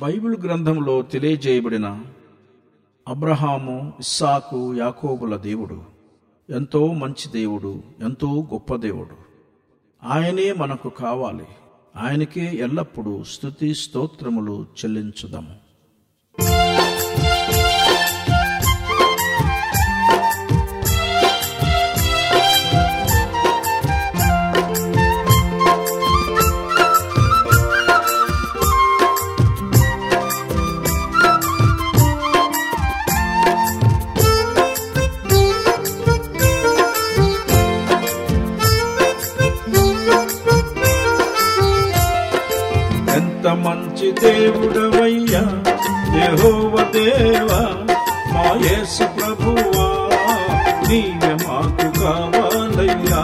Bible గ్రంథంలో తెలియజేయబడిన అబ్రహాము ఇస్సాకు యాకోబుల దేవుడు ఎంతో మంచి దేవుడు ఎంతో గొప్ప దేవుడు ఆయనే మనకు కావాలి ఆయనకే ఎల్లప్పుడూ స్తుతి స్తోత్రములు చెల్లించుదాము ఎంత మంచి దేవుడవయ్యా యెహోవ దేవా మా యేసు ప్రభువా నీవే మాకు కావాలయ్యా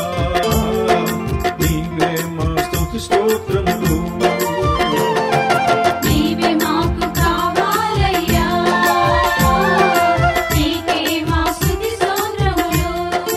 నీవే మా స్తుతి స్తోత్రములు నీవే మాకు కావాలయ్యా నీకే మా స్తుతి స్తోత్రములు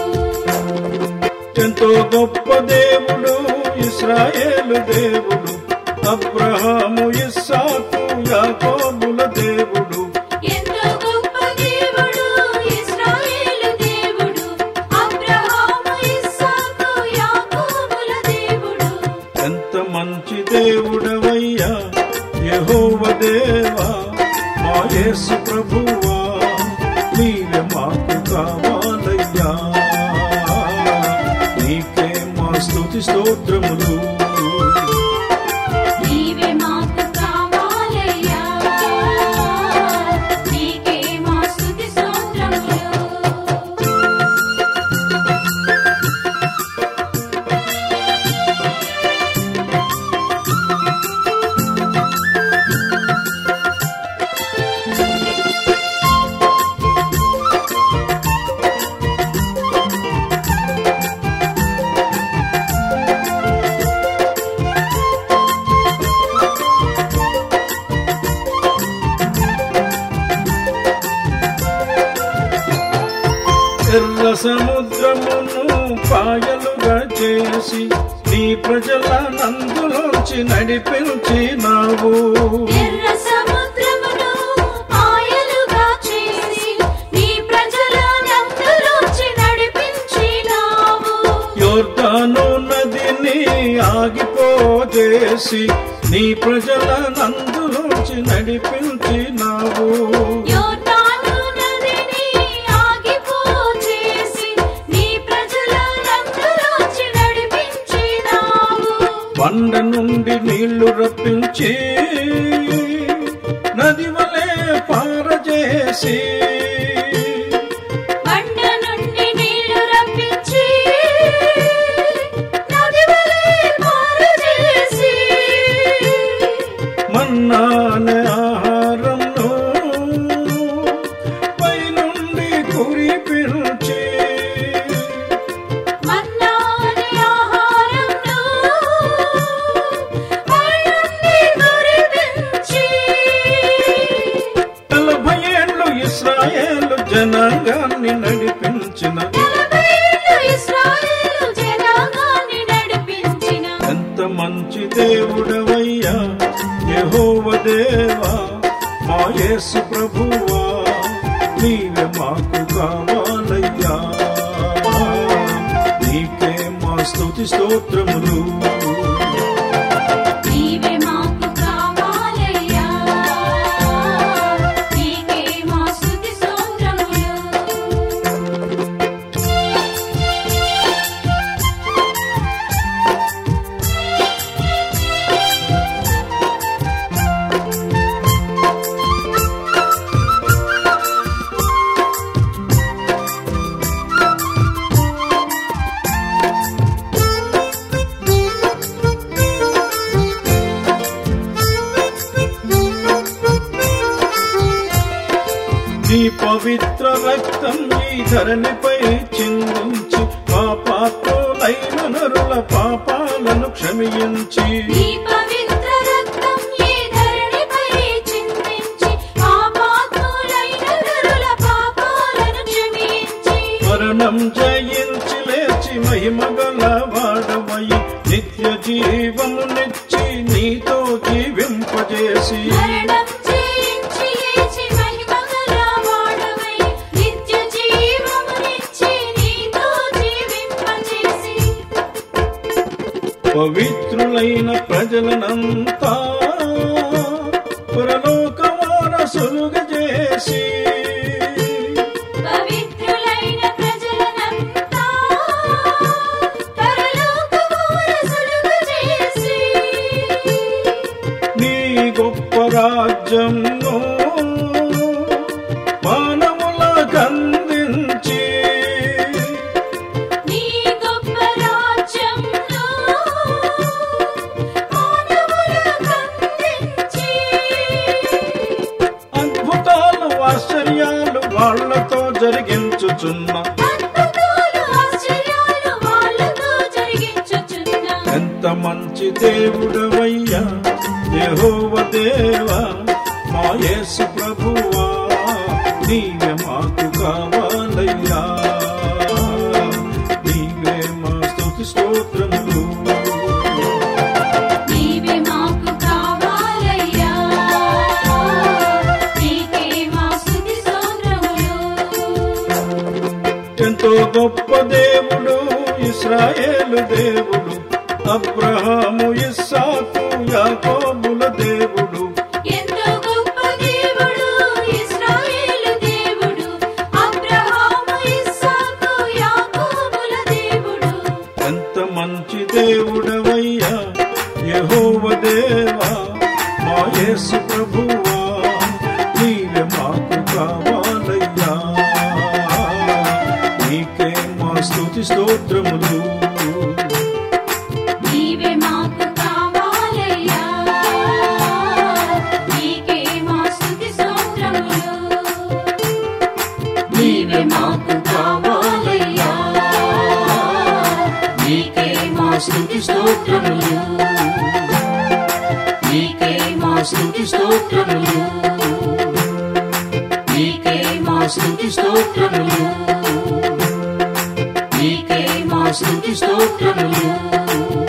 ఎంతో గొప్ప దేవుడు ఇస్రాయేలు దేవుడు అబ్రహాము ఇస్సాకు యాకోబుల దేవుడు ఎంతో గొప్ప దేవుడు ఇశ్రాయేలు దేవుడు అబ్రహాము ఇస్సాకు యాకోబుల దేవుడు ఎంత మంచి దేవుడవయ్యా యెహోవ దేవా మా యేసు ప్రభువా నీవే మాకు కావాలయ్యా నీకే మా స్తుతి స్తోత్రములు నీవే మాకు కావాలయ్యా నీకే మా స్తుతి స్తోత్రములు ఎర్ర సముద్రమును పాయలుగా చేసి నీ ప్రజల నందులోంచి నడిపించినావు ఎర్ర సముద్రమును ఆయలుగా చేసి నీ ప్రజల నందులోంచి నడిపించినావు యోర్దాను నదిని ఆగిపోజేసి నీ ప్రజల నందులోంచి నడిపించినావు యోర్దాను నదిని ఆగిపోచేసి నీ ప్రజల నందులోంచి నడిపించినావు బండ నుండి నీళ్లు రప్పించి నది వలె పారజేసి బండ నుండి నీళ్లు రప్పించి నది వలె పారజేసి మన్నానే ఆహారంను పైనుండి కురిపించి మన్నాని ఆహారంను పైనుండి కురిపించి నలభై ఏళ్ళు ఇస్రాయేలు జనాంగాన్ని నడిపించిన నలభై ఏళ్ళు ఇశ్రాయేలు జనాంగాన్ని నడిపించిన ఎంత మంచి దేవుడవయ్యా యెహోవ దేవా మా యేసు ప్రభువా నీవే మాకు కావాలయ్యా నీకే మా స్తుతి స్తోత్రములు నీవే మాకు కావాలయ్యా నీకే మా స్తుతి స్తోత్రములు నీ పవిత్ర రక్తం ఈ ధరణిపై చిందించి పాపాత్ములైన నరుల పాపాలను క్షమించి నీ పవిత్ర రక్తం ఈ ధరణిపై చిందించి పాపాత్ములైన నరుల పాపాలను క్షమించి మరణం జయించి లేచి మహిమగల వాడవై నిత్య జీవమునిచ్చి నీతో జీవింపజేసి మరణం జయించి లేచి మహిమగల వాడవై నిత్య జీవమునిచ్చి నీతో జీవింపచేసి పవిత్రులైన ప్రజలనంతా పరలోక వారసులుగా చేసి పవిత్రులైన ప్రజలనంతా పరలోక వారసులుగా చేసి నీ గొప్ప రాజ్యంలో మానవులకందించి నీ గొప్ప రాజ్యంలో మానవులకందించి అద్భుతాలు ఆశ్చర్యాలు వాళ్ళతో జరిగించుచున్న అద్భుతాలు ఆశ్చర్యాలు వాళ్ళతో జరిగించుచున్న ఎంత మంచి దేవుడవయ్యా యెహోవ దేవా మా యేసు ప్రభువా నీవే మాకు కావాలయ్యా నీవే మా స్తుతి స్తోత్రములు నీవే మాకు కావాలయ్యా నీకే మా స్తుతి స్తోత్రములు ఎంతో గొప్ప దేవుడు ఇస్రాయేలు దేవుడు అబ్రహాము ఇస్సాకు యాకోబుల దేవుడు ఎంతో గొప్ప దేవుడు ఇశ్రాయేలు దేవుడు అబ్రహాము ఇస్సాకు యాకోబుల దేవుడు ఎంత మంచి దేవుడవయ్యా యెహోవ దేవా మా యేసు ప్రభువా నీవే మాకు కావాలయ్యా నీకే మా స్తుతి స్తోత్రములు నీవే మాకు కావాలయ్యా నీకే మా స్తుతి స్తోత్రములు నీవే మాకు కావాలయ్యా నీకే మా స్తుతి స్తోత్రములు నీకే మా స్తుతి స్తోత్రములు నీకే మా స్తుతి స్తోత్రములు నీకే మా స్తుతి స్తోత్రములు